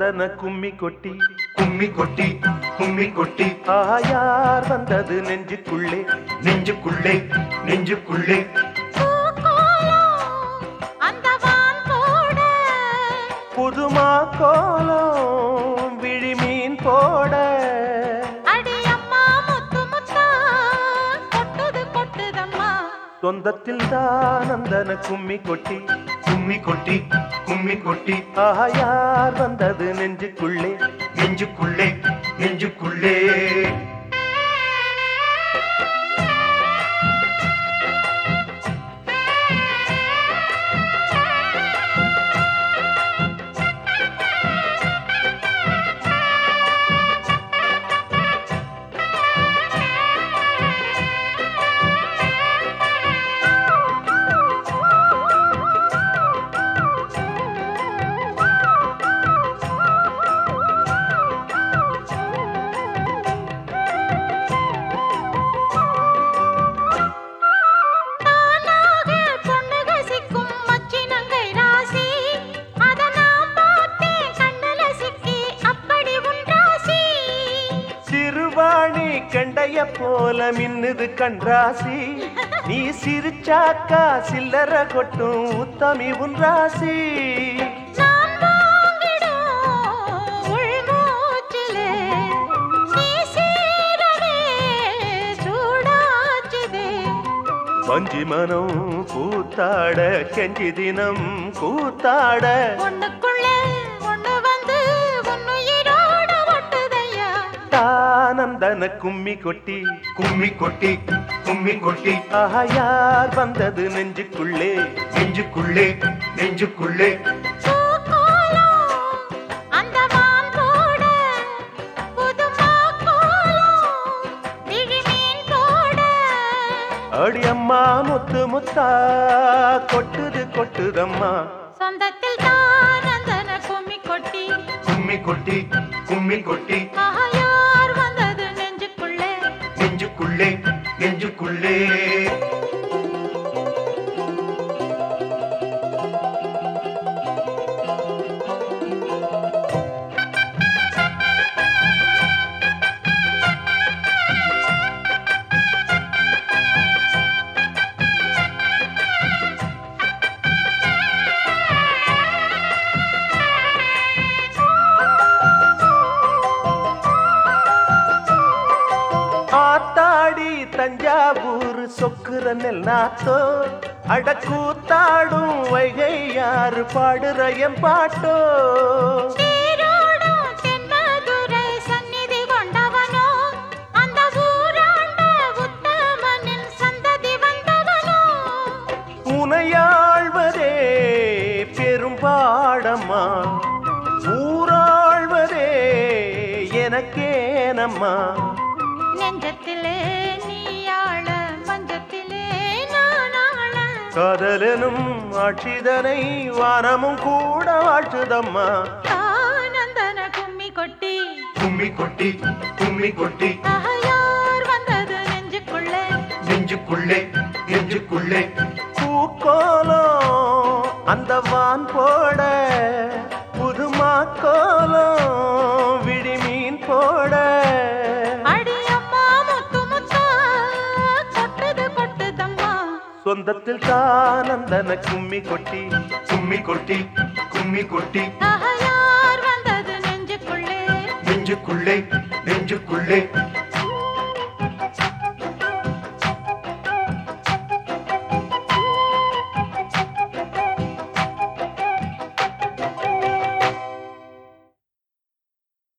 தானந்தன கும்மி கொட்டி கும்மி கொட்டி கும்மி கொட்டி ஆயார் வந்தது நெஞ்சுக்குள்ளே நெஞ்சுக்குள்ளே நெஞ்சுக்குள்ளே அந்த வான் போட புதுமா கோலம் விழிமீன் போட அடி அம்மா முத்து முத்தா கொட்டுது கொட்டுதம்மா சொந்தத்தில் தானந்தன கும்மி கொட்டி கும்மி கொட்டி கும்மி கொட்டி ஆயார் வந்தது நெஞ்சுக்குள்ளே நெஞ்சுக்குள்ளே நெஞ்சுக்குள்ளே தானாக பொண்ணுக சிக்கும் மச்சினங்கை ராசி அத நான் பார்த்தேன் கண்ணுல சிக்கி அப்படி உன் ராசி சிறுவாணி கண்டைய போல மின்னுது கண்ராசி நீ சிரிச்சாக்கா சில்லற கொட்டும் உத்தமி உன் ராசி நான் வாங்கிடும் உள்மூச்சிலே நீ சீரவே சூடாச்சுதே வஞ்சி மனம் கூத்தாட கெஞ்சி தினம் கூத்தாட ஒண்ணுக்குள்ளே ஒண்ணு வந்து உன்னுயிரோட ஒட்டுதையா தானந்தன கும்மி கொட்டி கும்மி கொட்டி கும்மி கொட்டி ஆயார் வந்தது நெஞ்சுக்குள்ளே நெஞ்சுக்குள்ளே நெஞ்சுக்குள்ளே பூக்கோலம் அந்த வான் போட புதுமா கோலம் விழிமீன் போட அடி அம்மா முத்து முத்தா கொட்டுது கொட்டுதம்மா சொந்தத்தில் தான் அந்தன கும்மி கொட்டி கும்மி கொட்டி கும்மி கொட்டி ஆயார் வந்தது நெஞ்சுக்குள்ளே நெஞ்சுக்குள்ளே நெஞ்சுக்குள்ளே ஆத்தாடி தஞ்சாவூர் சொக்குற நெல் நாத்தோ அடக்கூத்தாடும் வைகை யாரு பாடுற என் பாட்டோ சீரோடும் தென்மதுரை சந்நிதி கொண்டவனோ அந்த ஊராண்ட உத்தமனின் சந்ததி வந்தவனோ உனையாழ்வதே பெரும்பாடம்மா ஊராழ்வதே எனக்கேனம்மா நெஞ்சத்திலே நீயாள மஞ்சத்திலே நானாள காதலனும் ஆட்சிதனை வானமும் கூட வாழ்த்துதம்மா ஆனந்தன கும்மி கொட்டி கும்மி கொட்டி கும்மி கொட்டி ஆயார் வந்தது நெஞ்சுக்குள்ளே நெஞ்சுக்குள்ளே நெஞ்சுக்குள்ளே பூக்கோலம் அந்த வான் போட புதுமா கோலம் விடிமீன் போட அடி அம்மா முத்து முத்தா கொட்டுது கொட்டுதம்மா சொந்தத்தில் தானந்தன கும்மி கொட்டி கும்மி கொட்டி கும்மி கொட்டி ஆயார் வந்தது நெஞ்சுக்குள்ளே நெஞ்சுக்குள்ளே நெஞ்சுக்குள்ளே